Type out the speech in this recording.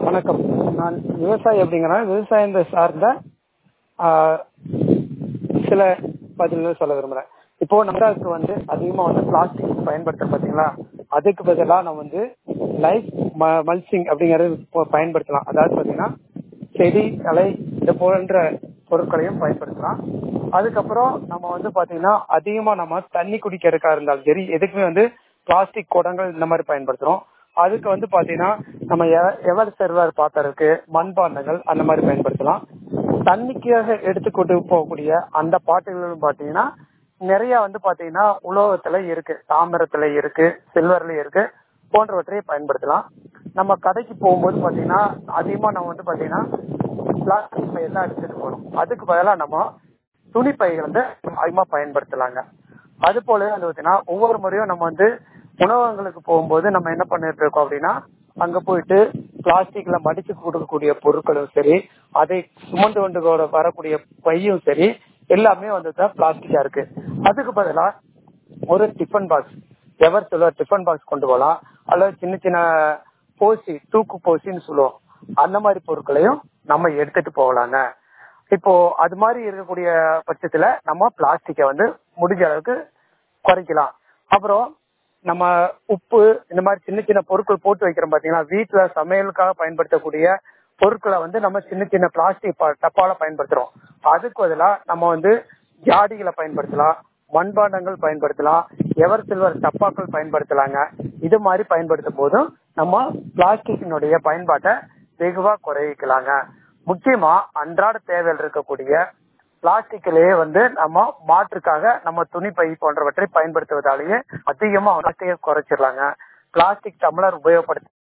வணக்கம் நான் விவசாயி அப்படிங்கிறனால விவசாயத்தை சார்ந்த ஆஹ், சில பதில்கள் சொல்ல விரும்புறேன் இப்போ நம்மளுக்கு வந்து அதிகமா வந்து பிளாஸ்டிக் பயன்படுத்துறோம் பாத்தீங்களா அதுக்கு பதிலா நம்ம வந்து லைஃப் மல்சிங் அப்படிங்கறது இப்போ பயன்படுத்தலாம் அதாவது பாத்தீங்கன்னா செடி தலை இது போன்ற பொருட்களையும் பயன்படுத்தலாம் அதுக்கப்புறம் நம்ம வந்து பாத்தீங்கன்னா அதிகமா நம்ம தண்ணி குடிக்கிறதுக்கா இருந்தாலும் சரி எதுக்குமே வந்து பிளாஸ்டிக் குடங்கள் இந்த மாதிரி பயன்படுத்துறோம் அதுக்கு வந்து பாத்தீங்கன்னா நம்ம எ- எவர் செர்வர் பாத்திரத்துக்கு மண்பாண்டங்கள் அந்த மாதிரி பயன்படுத்தலாம் தண்ணிக்காக எடுத்துக்கொண்டு போகக்கூடிய அந்த பாட்டுகள் பாத்தீங்கன்னா நிறைய வந்து பாத்தீங்கன்னா உலோகத்துல இருக்கு தாமிரத்துல இருக்கு சில்வர்ல இருக்கு போன்றவற்றை பயன்படுத்தலாம் நம்ம கடைக்கு போகும்போது பாத்தீங்கன்னா அதிகமா நம்ம வந்து பாத்தீங்கன்னா பிளாஸ்டிக் பை தான் எடுத்துட்டு போகணும் அதுக்கு பதிலா நம்ம துணி பைகள் வந்து அதிகமா பயன்படுத்தலாங்க அது போல வந்து பாத்தீங்கன்னா ஒவ்வொரு முறையும் நம்ம வந்து உணவகங்களுக்கு போகும்போது நம்ம என்ன பண்ணிட்டு இருக்கோம் அப்படின்னா அங்க போயிட்டு பிளாஸ்டிக்ல மடிச்சு கொடுக்கக்கூடிய பொருட்களும் சரி அதை சுமந்து கொண்டு வர- வரக்கூடிய பையும் சரி எல்லாமே வந்து பிளாஸ்டிக்கா இருக்கு அதுக்கு பதிலா ஒரு டிஃபன் பாக்ஸ் எவர் சொல்லுவார் டிஃபன் பாக்ஸ் கொண்டு போகலாம் அல்லது சின்ன சின்ன போசி தூக்கு போசின்னு சொல்லுவோம் அந்த மாதிரி பொருட்களையும் நம்ம எடுத்துட்டு போகலாங்க இப்போ அது மாதிரி இருக்கக்கூடிய பட்சத்துல நம்ம பிளாஸ்டிக்கை வந்து முடிஞ்ச அளவுக்கு குறைக்கலாம் அப்புறம் நம்ம உப்பு இந்த மாதிரி சின்ன சின்ன பொருட்கள் போட்டு வைக்கிறோம் பாத்தீங்களா வீட்டுல சமையலுக்காக பயன்படுத்தக்கூடிய பொருட்களை வந்து நம்ம சின்ன சின்ன பிளாஸ்டிக் டப்பால பயன்படுத்துறோம் அதுக்கு பதிலா நம்ம வந்து ஜாடிகளை பயன்படுத்தலாம் மண்பாண்டங்கள் பயன்படுத்தலாம் எவர் சில்வர் டப்பாக்கள் பயன்படுத்தலாங்க இது மாதிரி பயன்படுத்தும் போதும் நம்ம பிளாஸ்டிக்கினுடைய பயன்பாட்டை வெகுவா குறைக்கலாங்க முக்கியமா அன்றாட தேவையில் இருக்கக்கூடிய பிளாஸ்டிக்கிலேயே வந்து நம்ம மாற்றுக்காக நம்ம துணி பை போன்றவற்றை பயன்படுத்துவதாலேயே அதிகமா பிளாஸ்டிக்கை குறைச்சிடலாங்க பிளாஸ்டிக் டம்ளர் உபயோகப்படுத்த